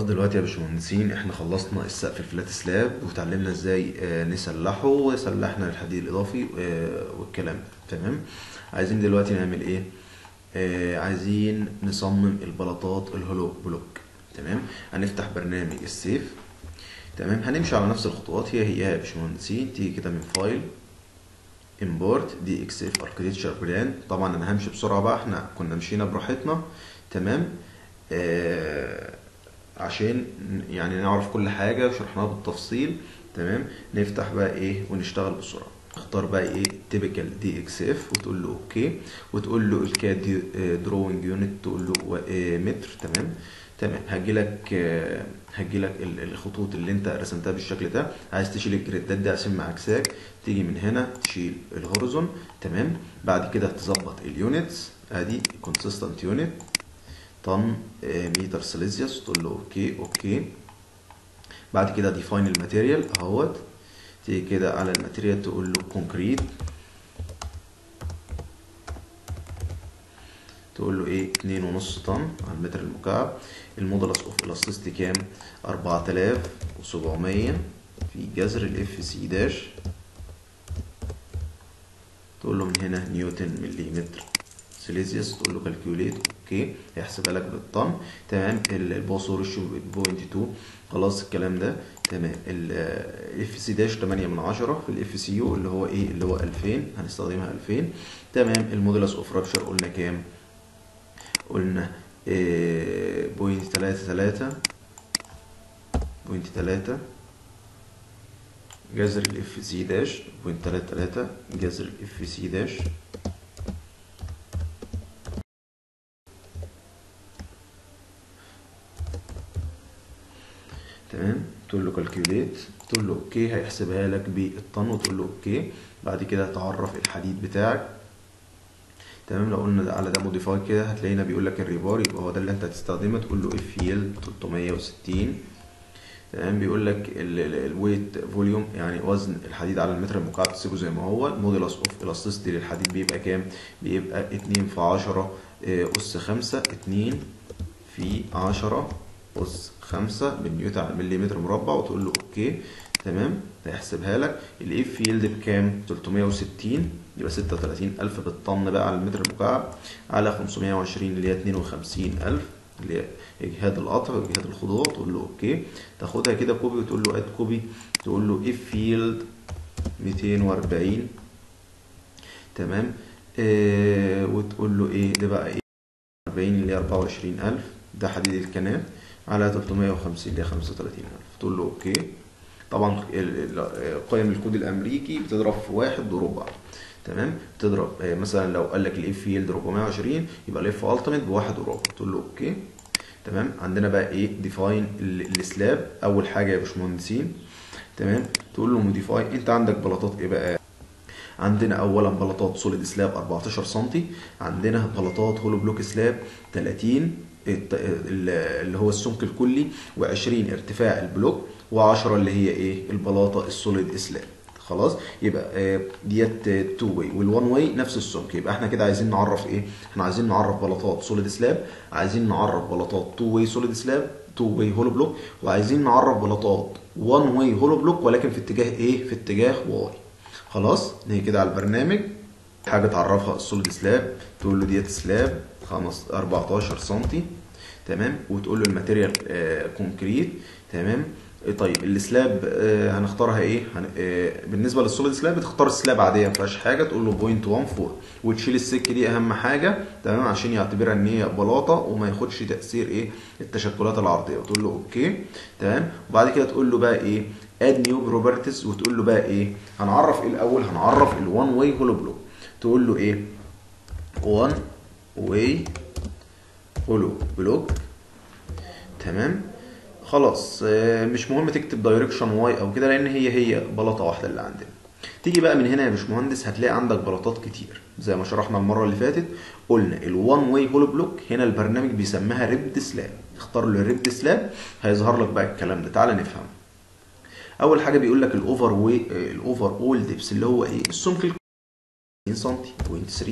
دلوقتي يا باشمهندسين احنا خلصنا السقف الفلات سلاب وتعلمنا ازاي آه، نسلحه وسلحنا الحديد الاضافي آه، والكلام ده تمام عايزين دلوقتي نعمل ايه آه، عايزين نصمم البلاطات الهولو بلوك تمام هنفتح برنامج السيف تمام هنمشي على نفس الخطوات هي هي يا باشمهندسين تيجي كده من فايل امبورت دي اكس اف اركتكتشر بلان طبعا انا همشي بسرعه بقى احنا كنا مشينا براحتنا تمام آه عشان يعني نعرف كل حاجه وشرحناها بالتفصيل تمام نفتح بقى ايه ونشتغل بسرعه اختار بقى ايه تيبيكال دي اكس اف وتقول له اوكي وتقول له الكاد دروينج يونت تقول له و- آه، متر تمام تمام هجيلك آه، هجيلك ال- الخطوط اللي انت رسمتها بالشكل ده عايز تشيل الجريدات دي عشان معاكساك تيجي من هنا تشيل الهوريزون تمام بعد كده تظبط اليونتس ادي كونسيستنت يونت طن آه، متر سيليزيوس تقول له اوكي اوكي بعد كده ديفاين الماتيريال اهوت تيجي كده على الماتيريال تقول له كونكريت تقول له ايه اتنين ونص طن على المتر المكعب المودولس اوف الاستيستي كام اربعة الاف وسبعمية في جذر الاف سي داش تقول له من هنا نيوتن مليمتر سيليزيوس تقول له كالكوليت اوكي هيحسبها لك بالطن تمام الباصو ريشيو بوينت 2 خلاص الكلام ده تمام الاف سي داش 8 من 10 في الاف سي يو اللي هو ايه اللي هو 2000 هنستخدمها 2000 تمام المودولس اوف رابشر قلنا كام قلنا إيه بوينت تلاتة تلاتة بوينت تلاتة جذر الاف سي داش بوينت تلاتة تلاتة جذر الاف سي داش تمام تقول له كالكوليت تقول له اوكي هيحسبها لك بالطن وتقول له اوكي بعد كده تعرف الحديد بتاعك تمام لو قلنا ده على ده موديفاي كده هتلاقينا بيقول لك الريبار يبقى هو ده اللي انت هتستخدمه تقول له اف يل 360 تمام بيقول لك الويت فوليوم يعني وزن الحديد على المتر المكعب تسيبه زي ما هو المودولس اوف الاستيستي للحديد بيبقى كام بيبقى 2 في 10 اس 5 2 في 10 اس 5 بالنيوتن على المليمتر مربع وتقول له اوكي تمام هيحسبها لك الاف يلد بكام 360 يبقى 36000 بالطن بقى على المتر المكعب على 520 اللي هي 52000 اللي هي اجهاد القطع واجهاد الخضوع تقول له اوكي تاخدها كده كوبي وتقول له اد كوبي تقول له اف يلد 240 تمام آه وتقول له ايه ده بقى ايه 40 اللي هي 24000 ده حديد الكنال على 350 اللي هي 35000 تقول له اوكي طبعا ال- ال- قيم الكود الامريكي بتضرب في واحد وربع تمام تضرب آه، مثلا لو قال لك الاف يلد 420 يبقى الاف التيميت بواحد وربع تقول له اوكي تمام عندنا بقى ايه ديفاين السلاب اول حاجه يا باشمهندسين تمام تقول له موديفاي انت عندك بلاطات ايه بقى عندنا اولا بلاطات سوليد سلاب 14 سم عندنا بلاطات هولو بلوك سلاب 30 الت- ال- اللي هو السمك الكلي و20 ارتفاع البلوك و10 اللي هي ايه البلاطه السوليد سلاب خلاص يبقى آه، ديت تو واي والوان واي نفس السمك يبقى احنا كده عايزين نعرف ايه احنا عايزين نعرف بلاطات سوليد سلاب عايزين نعرف بلاطات تو واي سوليد سلاب تو واي هولو بلوك وعايزين نعرف بلاطات وان واي هولو بلوك ولكن في اتجاه ايه في اتجاه واي خلاص نيجي كده على البرنامج حاجه تعرفها السوليد سلاب تقول له ديت سلاب خمس 14 سم تمام وتقول له الماتيريال آه كونكريت تمام آه، طيب السلاب آه هنختارها ايه هن... آه بالنسبه للسوليد سلاب بتختار السلاب عاديه ما فيهاش حاجه تقول له 0.14 وتشيل السك دي اهم حاجه تمام عشان يعتبرها ان هي بلاطه وما ياخدش تاثير ايه التشكلات العرضيه وتقول له اوكي تمام وبعد كده تقول له بقى ايه اد نيو بروبرتيز وتقول له بقى ايه هنعرف ايه الاول هنعرف الوان واي هولو بلوك تقول له ايه وان واي هولو بلوك تمام خلاص آه، مش مهم تكتب دايركشن واي او كده لان هي هي بلاطه واحده اللي عندنا تيجي بقى من هنا يا باشمهندس هتلاقي عندك بلاطات كتير زي ما شرحنا المره اللي فاتت قلنا الوان واي هولو بلوك هنا البرنامج بيسميها ريبد سلاب اختار له الريبد سلاب هيظهر لك بقى الكلام ده تعالى نفهم اول حاجه بيقول لك الاوفر واي الاوفر اول ديبس اللي هو ايه السمك 2 سم 0.3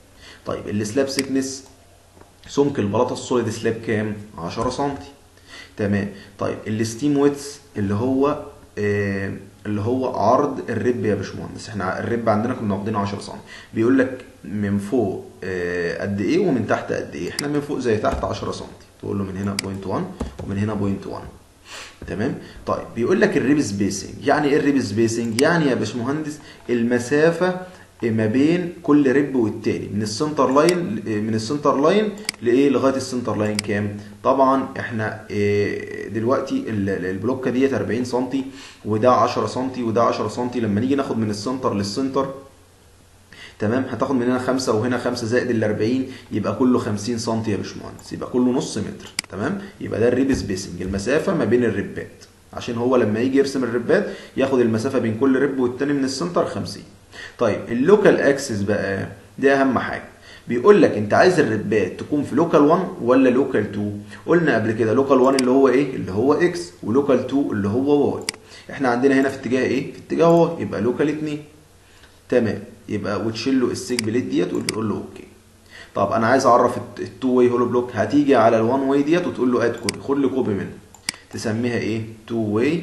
طيب السلاب سيكنس سمك البلاطه السوليد سلاب كام 10 سم تمام طيب الستيم ويتس اللي هو آه اللي هو عرض الرب يا باشمهندس احنا الرب عندنا كنا واخدينه 10 سم بيقول لك من فوق آه قد ايه ومن تحت قد ايه احنا من فوق زي تحت 10 سم تقول له من هنا بوينت 1 ومن هنا بوينت 1 تمام طيب بيقول لك الريب سبيسنج يعني ايه الريب سبيسنج يعني يا باشمهندس المسافه ما بين كل ريب والتاني من السنتر لاين من السنتر لاين لايه لغايه السنتر لاين كام طبعا احنا دلوقتي البلوكه ديت 40 سم وده 10 سم وده 10 سم لما نيجي ناخد من السنتر للسنتر تمام هتاخد من هنا 5 وهنا 5 زائد ال 40 يبقى كله 50 سم يا باشمهندس يبقى كله نص متر تمام يبقى ده الريب سبيسنج المسافه ما بين الريبات عشان هو لما يجي يرسم الريبات ياخد المسافه بين كل ريب والتاني من السنتر 50 طيب اللوكال اكسس بقى دي اهم حاجه بيقول لك انت عايز الربات تكون في لوكال 1 ولا لوكال 2 قلنا قبل كده لوكال 1 اللي هو ايه اللي هو اكس ولوكال 2 اللي هو واي احنا عندنا هنا في اتجاه ايه في اتجاه واي يبقى لوكال 2 تمام يبقى وتشيل له السيج بليت ديت وتقول له اوكي طب انا عايز اعرف التو واي هولو بلوك هتيجي على الوان واي ديت وتقول له اد كوبي خد لي كوبي منها تسميها ايه تو واي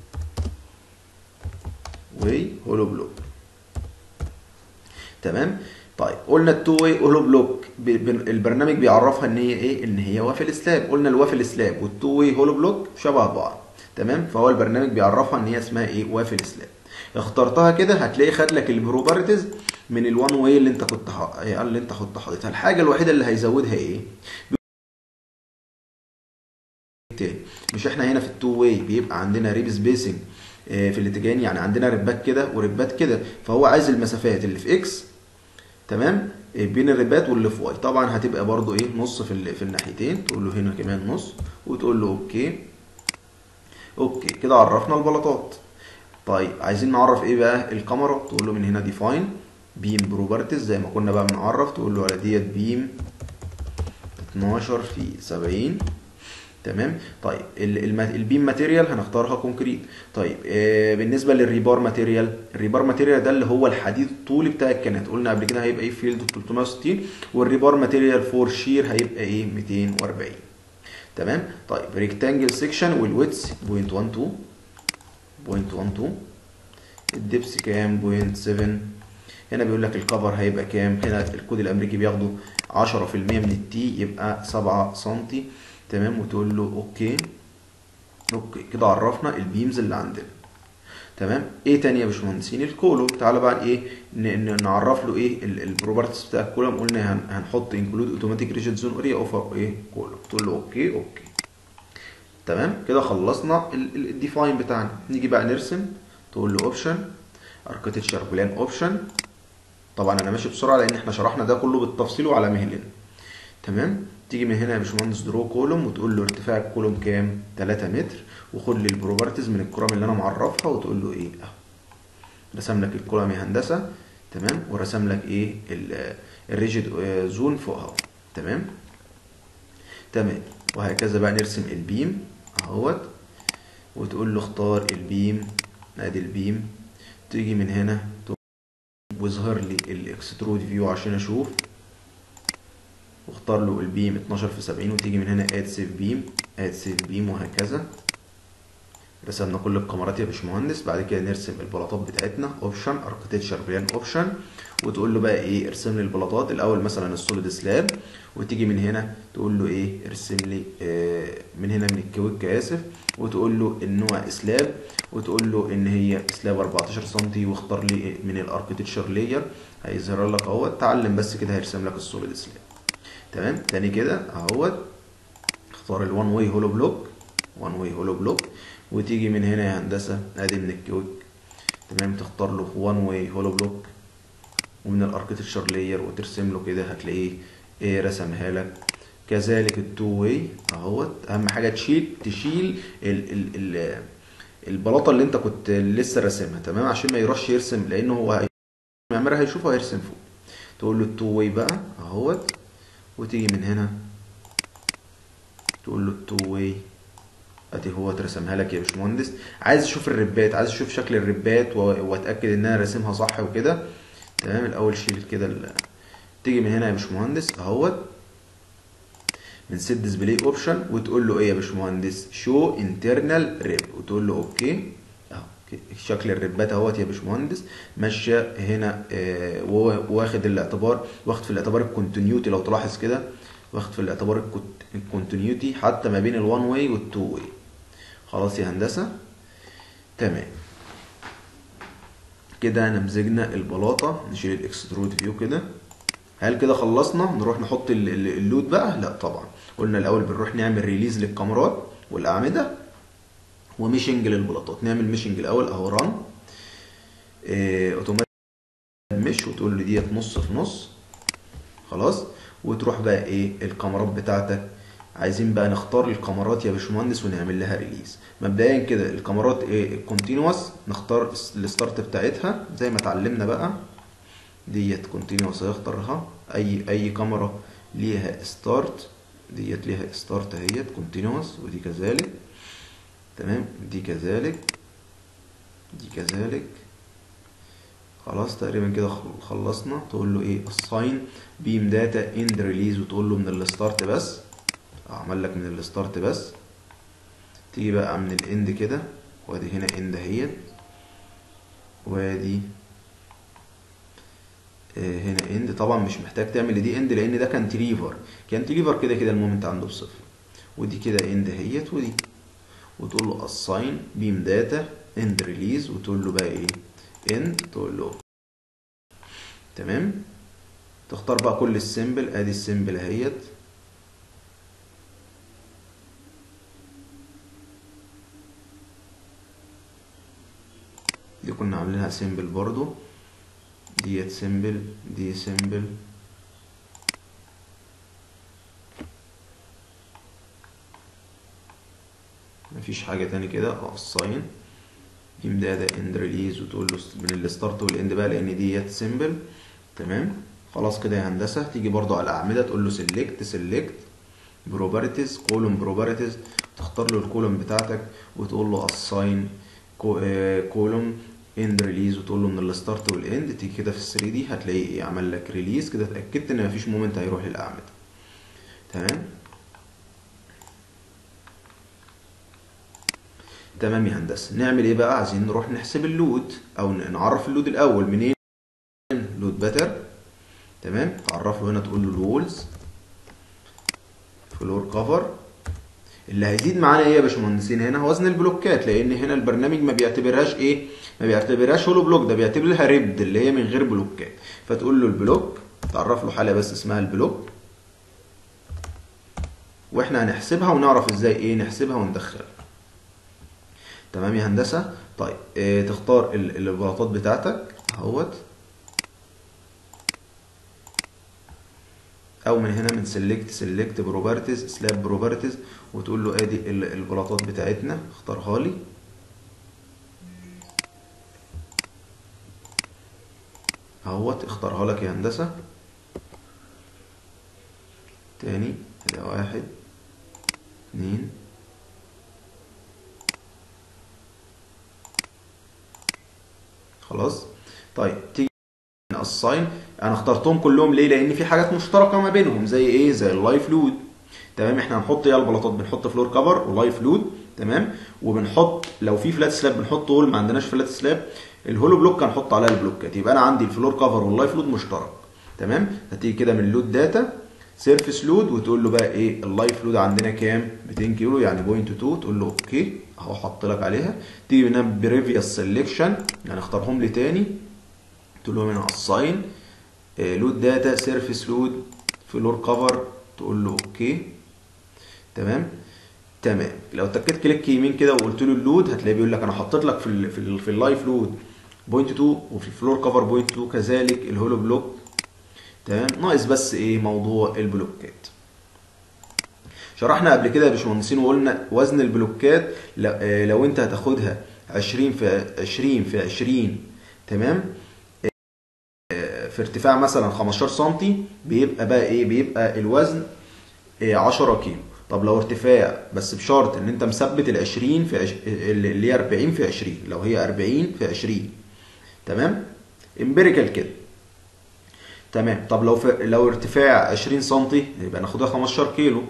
واي هولو بلوك تمام طيب قلنا التو واي هولو بلوك البرنامج بيعرفها ان هي ايه ان هي وافل سلاب قلنا الوافل سلاب والتو واي هولو بلوك شبه بعض تمام فهو البرنامج بيعرفها ان هي اسمها ايه وافل سلاب اخترتها كده هتلاقي خد لك البروبرتيز من الوان واي اللي انت كنت ح... اللي انت كنت حاططها الحاجه الوحيده اللي هيزودها ايه مش احنا هنا في التو واي بيبقى عندنا ريب سبيسنج في الاتجاهين يعني عندنا ربات كده وربات كده فهو عايز المسافات اللي في اكس تمام بين الربات واللي في واي طبعا هتبقى برضو ايه نص في في الناحيتين تقول له هنا كمان نص وتقول له اوكي اوكي كده عرفنا البلاطات طيب عايزين نعرف ايه بقى الكاميرا تقول له من هنا ديفاين بيم بروبرتيز زي ما كنا بقى بنعرف تقول له على ديت بيم 12 في 70 تمام طيب البيم ماتيريال هنختارها كونكريت طيب آه بالنسبه للريبار ماتيريال الريبار ماتيريال ده اللي هو الحديد الطولي بتاع الكنات قلنا قبل كده هيبقى ايه فيلد 360 والريبار ماتيريال فور شير هيبقى ايه 240 تمام طيب ريكتانجل سيكشن والويتس 0.12 0.12 الدبس كام بوينت 7 هنا بيقول لك الكفر هيبقى كام هنا الكود الامريكي بياخده 10% من التي يبقى 7 سم تمام وتقول له اوكي اوكي كده عرفنا البيمز اللي عندنا تمام ايه تاني يا باشمهندسين الكولوم تعالى بقى ايه نعرف له ايه البروبرتيز بتاع الكولوم قلنا هن هنحط انكلود اوتوماتيك ريجيد زون اريا اوفر ايه كولوم تقول له اوكي اوكي تمام كده خلصنا الديفاين بتاعنا نيجي بقى نرسم تقول له اوبشن اركتشر بلان اوبشن طبعا انا ماشي بسرعه لان احنا شرحنا ده كله بالتفصيل وعلى مهلنا تمام تيجي من هنا يا باشمهندس درو كولوم وتقول له ارتفاع الكولوم كام 3 متر وخد لي البروبرتيز من الكرام اللي انا معرفها وتقول له ايه اهو رسم لك الكولوم يا هندسه تمام ورسم لك ايه الريجيد زون فوق اهو تمام تمام وهكذا بقى نرسم البيم اهوت وتقول له اختار البيم ادي البيم تيجي من هنا ويظهر لي الاكسترود فيو عشان اشوف واختار له البيم 12 في 70 وتيجي من هنا اد سيف بيم اد سيف بيم وهكذا رسمنا كل الكاميرات يا باشمهندس بعد كده نرسم البلاطات بتاعتنا اوبشن اركتشر بلان اوبشن وتقول له بقى ايه ارسم لي البلاطات الاول مثلا السوليد سلاب وتيجي من هنا تقول له ايه ارسم لي آه من هنا من الكويك اسف وتقول له النوع سلاب وتقول له ان هي سلاب 14 سم واختار لي من الاركتشر لاير هيظهر لك اهوت اتعلم بس كده هيرسم لك السوليد سلاب تمام تاني كده اهوت اختار الوان واي هولو بلوك وان واي هولو بلوك وتيجي من هنا يا هندسه ادي من الكويك تمام تختار له وان واي هولو بلوك ومن الاركتشر لاير وترسم له كده هتلاقيه ايه رسمها لك كذلك التو واي اهوت اهم حاجه تشيل تشيل ال ال ال البلاطه اللي انت كنت لسه راسمها تمام عشان ما يروحش يرسم لانه هو المعماري هيشوفه هيرسم فوق تقول له التو واي بقى اهوت وتيجي من هنا تقول له التو واي ادي هو ترسمها لك يا باشمهندس عايز اشوف الربات عايز اشوف شكل الربات واتاكد ان انا راسمها صح وكده تمام الاول شيل كده ال... تيجي من هنا يا باشمهندس اهوت من سيت ديسبلاي اوبشن وتقول له ايه يا باشمهندس شو انترنال ريب وتقول له اوكي اهو شكل الربات اهوت يا باشمهندس ماشيه هنا آه واخد الاعتبار واخد في الاعتبار الكونتينيوتي لو تلاحظ كده واخد في الاعتبار الكونتينيوتي حتى ما بين الوان واي والتو واي خلاص يا هندسه تمام كده نمزجنا البلاطه نشيل الاكسترود فيو كده هل كده خلصنا نروح نحط اللود بقى لا طبعا قلنا الاول بنروح نعمل ريليز للكاميرات والاعمده وميشنج للبلاطات نعمل ميشنج الاول اهو ران إيه اوتوماتيك مش وتقول له ديت نص في نص خلاص وتروح بقى ايه الكاميرات بتاعتك عايزين بقى نختار الكاميرات يا باشمهندس ونعمل لها ريليز مبدئيا كده الكاميرات ايه الكونتينوس نختار الستارت بتاعتها زي ما اتعلمنا بقى ديت كونتينوس هيختارها اي اي كاميرا ليها ستارت ديت ليها ستارت اهيت كونتينوس ودي كذلك تمام دي كذلك دي كذلك خلاص تقريبا كده خلصنا تقول له ايه assign beam data end release وتقول له من الستارت بس اعمل لك من الستارت بس تيجي بقى من الاند كده وادي هنا اند اهيت وادي هنا اند طبعا مش محتاج تعمل دي اند لان ده كانتليفر كانتليفر كده كده المومنت عنده بصفر ودي كده اند اهيت ودي وتقول له assign beam data end release وتقول له بقى ايه end تقول له تمام تختار بقى كل السيمبل ادي السيمبل اهيت دي كنا عاملينها سيمبل برضو ديت سيمبل دي سيمبل مفيش حاجة تاني كده assign beam data end release وتقول له من الستارت والاند بقى لان ديت سيمبل تمام خلاص كده يا هندسة تيجي برضو على الأعمدة تقول له select select properties column properties تختار له الكولوم بتاعتك وتقول له assign column end release وتقول له من الستارت والاند تيجي كده في ال 3 دي هتلاقيه ايه عمل لك ريليز كده اتأكدت ان مفيش مومنت هيروح للأعمدة تمام تمام يا هندسه نعمل ايه بقى عايزين نروح نحسب اللود او نعرف اللود الاول منين لود باتر تمام تعرفه هنا تقول له الوولز فلور كفر اللي هيزيد معانا ايه يا باشمهندسين هنا وزن البلوكات لان هنا البرنامج ما بيعتبرهاش ايه ما بيعتبرهاش هولو بلوك ده بيعتبرها ريبد اللي هي من غير بلوكات فتقول له البلوك تعرف له حاله بس اسمها البلوك واحنا هنحسبها ونعرف ازاي ايه نحسبها وندخلها تمام يا هندسه طيب اه تختار البلاطات بتاعتك اهوت او من هنا من سيلكت سيلكت بروبرتيز سلاب بروبرتيز وتقول له ادي البلاطات بتاعتنا اختارها لي اهوت اختارها لك يا هندسه تاني ادي واحد اتنين خلاص طيب تيجي الساين انا اخترتهم كلهم ليه لان في حاجات مشتركه ما بينهم زي ايه زي اللايف لود تمام احنا هنحط ايه البلاطات بنحط فلور كفر ولايف لود تمام وبنحط لو في فلات سلاب بنحط هول ما عندناش فلات سلاب الهولو بلوك هنحط عليها البلوكات يبقى انا عندي الفلور كفر واللايف لود مشترك تمام هتيجي كده من لود داتا سيرفيس لود وتقول له بقى ايه اللايف لود عندنا كام 200 كيلو يعني بوينت 2 تقول له اوكي اهو حط لك عليها تيجي هنا بريفيوس سيلكشن يعني اختارهم لي تاني تقول له هنا اساين لود داتا سيرفيس لود فلور كفر تقول له اوكي تمام تمام لو اتكيت كليك يمين كده وقلت له اللود هتلاقيه بيقول لك انا حطيت لك في ال في, ال في اللايف لود بوينت 2 وفي الفلور كفر بوينت 2 كذلك الهولو بلوك تمام ناقص بس ايه موضوع البلوكات شرحنا قبل كده يا باشمهندسين وقلنا وزن البلوكات لو انت هتاخدها 20 في 20 في 20 تمام في ارتفاع مثلا 15 سم بيبقى بقى ايه بيبقى الوزن 10 كيلو طب لو ارتفاع بس بشرط ان انت مثبت ال 20 في عش... اللي هي 40 في 20 لو هي 40 في 20 تمام امبيريكال كده تمام طب لو في... لو ارتفاع 20 سم يبقى ناخدها 15 كيلو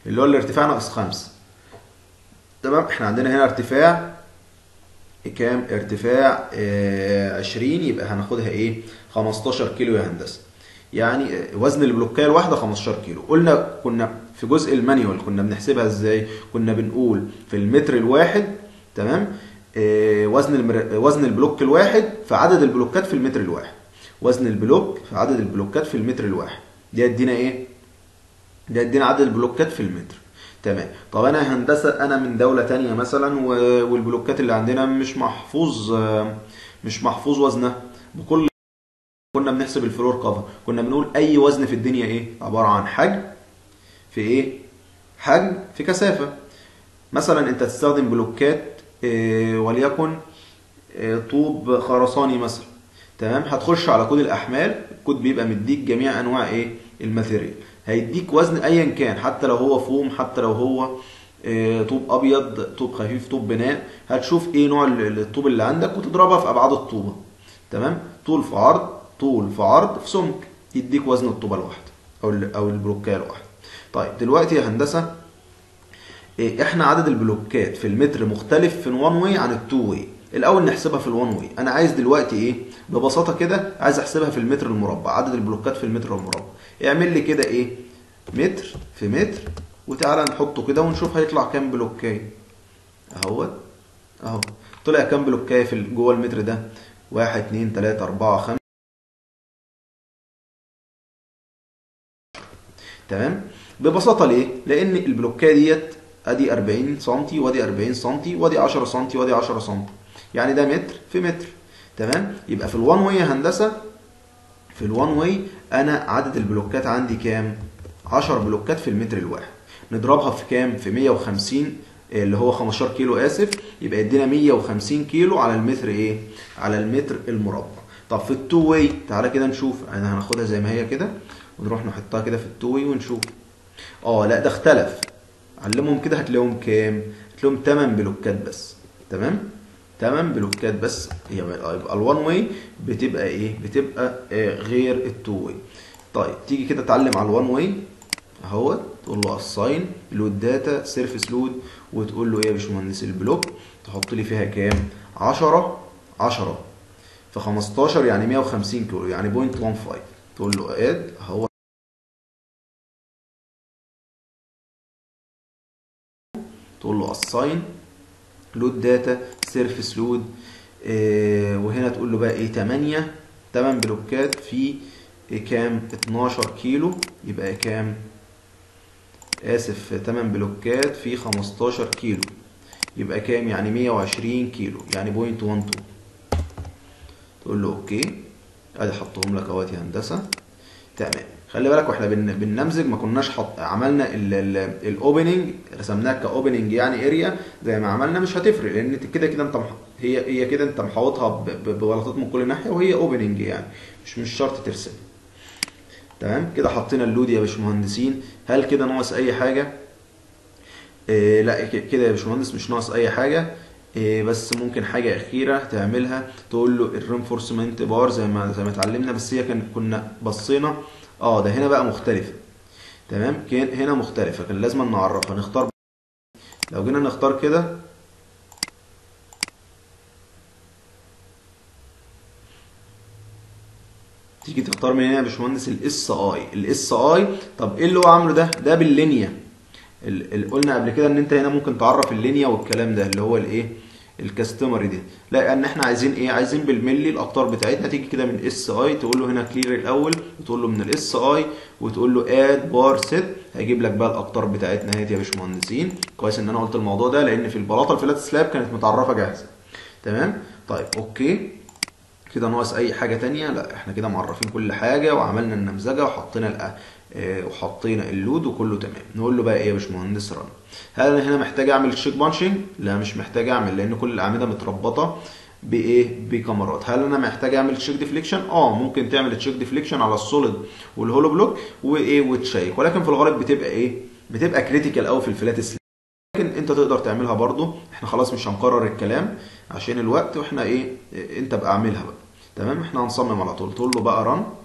اللي هو الارتفاع ناقص خمسة تمام احنا عندنا هنا ارتفاع كام ارتفاع آه 20 يبقى هناخدها ايه 15 كيلو يا هندسه يعني وزن البلوكايه الواحده 15 كيلو قلنا كنا في جزء المانيوال كنا بنحسبها ازاي كنا بنقول في المتر الواحد تمام آه وزن المر... وزن البلوك الواحد في عدد البلوكات في المتر الواحد وزن البلوك في عدد البلوكات في المتر الواحد دي يدينا ايه ده يدينا عدد البلوكات في المتر تمام طب انا هندسه انا من دوله تانية مثلا و- والبلوكات اللي عندنا مش محفوظ آه، مش محفوظ وزنها بكل كنا بنحسب الفلور كفر كنا بنقول اي وزن في الدنيا ايه عباره عن حجم في ايه حجم في كثافه مثلا انت تستخدم بلوكات آه، وليكن آه، طوب خرساني مثلا تمام هتخش على كود الاحمال الكود بيبقى مديك جميع انواع ايه الماتيريال هيديك وزن ايا كان حتى لو هو فوم حتى لو هو آه، طوب ابيض طوب خفيف طوب بناء هتشوف ايه نوع ال- الطوب اللي عندك وتضربها في ابعاد الطوبه تمام طول في عرض طول في عرض في سمك يديك وزن الطوبه الواحده او ال- او البلوكايه الواحده طيب دلوقتي يا هندسه إيه، احنا عدد البلوكات في المتر مختلف في الوان واي عن التو واي الاول نحسبها في الوان واي انا عايز دلوقتي ايه ببساطه كده عايز احسبها في المتر المربع عدد البلوكات في المتر المربع اعمل لي كده ايه متر في متر وتعالى نحطه كده ونشوف هيطلع كام بلوكايه اهوت اهو طلع كام بلوكايه في ال- جوه المتر ده واحد اتنين تلاته اربعه خمسه تمام ببساطه ليه لان البلوكايه ديت ادي 40 سم وادي 40 سم وادي 10 سم وادي 10 سم يعني ده متر في متر تمام يبقى في الوان واي يا هندسه في الوان واي انا عدد البلوكات عندي كام 10 بلوكات في المتر الواحد نضربها في كام في 150 اللي هو 15 كيلو اسف يبقى يدينا 150 كيلو على المتر ايه على المتر المربع طب في التو واي تعالى كده نشوف انا هناخدها زي ما هي كده ونروح نحطها كده في التو واي ونشوف اه لا ده اختلف علمهم كده هتلاقيهم كام هتلاقيهم 8 بلوكات بس تمام 8 بلوكات بس يبقى يبقى الوان واي بتبقى ايه بتبقى آه غير التو واي طيب تيجي كده تعلم على الوان واي اهوت تقول له اساين لود داتا سيرفيس لود وتقول له ايه يا باشمهندس البلوك تحط لي فيها كام 10 10 في 15 يعني 150 كيلو يعني 0.15 تقول له اد اهو تقول له assign لود داتا سيرفيس لود وهنا تقول له بقى ايه 8 8 بلوكات في إيه كام 12 كيلو يبقى كام اسف 8 بلوكات في 15 كيلو يبقى كام يعني 120 كيلو يعني بوينت 12 تقول له اوكي ادي حطهم لك اهوت يا هندسه تمام خلي بالك واحنا بن- بننمذج ما كناش حط عملنا الاوبننج رسمناها كاوبننج يعني اريا زي ما عملنا مش هتفرق لان انت كده كده انت مح... هي هي كده انت محوطها ب- ب- ببلاطات من كل ناحيه وهي اوبننج يعني مش مش شرط ترسم تمام كده حطينا اللود يا باشمهندسين هل كده ناقص اي حاجه إيه لا ك- كده يا باشمهندس مش ناقص اي حاجه إيه بس ممكن حاجه اخيره تعملها تقول له الرينفورسمنت بار زي ما زي ما اتعلمنا بس هي كان كنا بصينا اه ده هنا بقى مختلفه تمام كان هنا مختلفه كان لازم نعرفها نختار لو جينا نختار كده تيجي تختار من هنا يا باشمهندس الاس اي الاس اي طب ايه اللي هو عامله ده ده باللينيا ال- ال- قلنا قبل كده ان انت هنا ممكن تعرف اللينيا والكلام ده اللي هو الايه الكاستمري دي لا ان احنا عايزين ايه عايزين بالملي الاقطار بتاعتنا تيجي كده من اس اي تقول له هنا كلير الاول وتقول له من الاس اي وتقول له اد بار سيت هيجيب لك بقى الاقطار بتاعتنا اهيت يا باشمهندسين كويس ان انا قلت الموضوع ده لان في البلاطه الفلات سلاب كانت متعرفه جاهزه تمام طيب اوكي كده ناقص اي حاجه تانية لا احنا كده معرفين كل حاجه وعملنا النمذجه وحطينا الأ... اه وحطينا اللود وكله تمام نقول له بقى ايه يا باشمهندس رن هل انا هنا محتاج اعمل تشيك بانشنج لا مش محتاج اعمل لان كل الاعمده متربطه بايه بكاميرات هل انا محتاج اعمل تشيك ديفليكشن اه ممكن تعمل تشيك ديفليكشن على السوليد والهولو بلوك وايه وتشيك ولكن في الغالب بتبقى ايه بتبقى كريتيكال قوي في الفلات سلاب لكن انت تقدر تعملها برضو احنا خلاص مش هنكرر الكلام عشان الوقت واحنا ايه انت بقى اعملها بقى تمام احنا هنصمم على طول تقول له بقى رن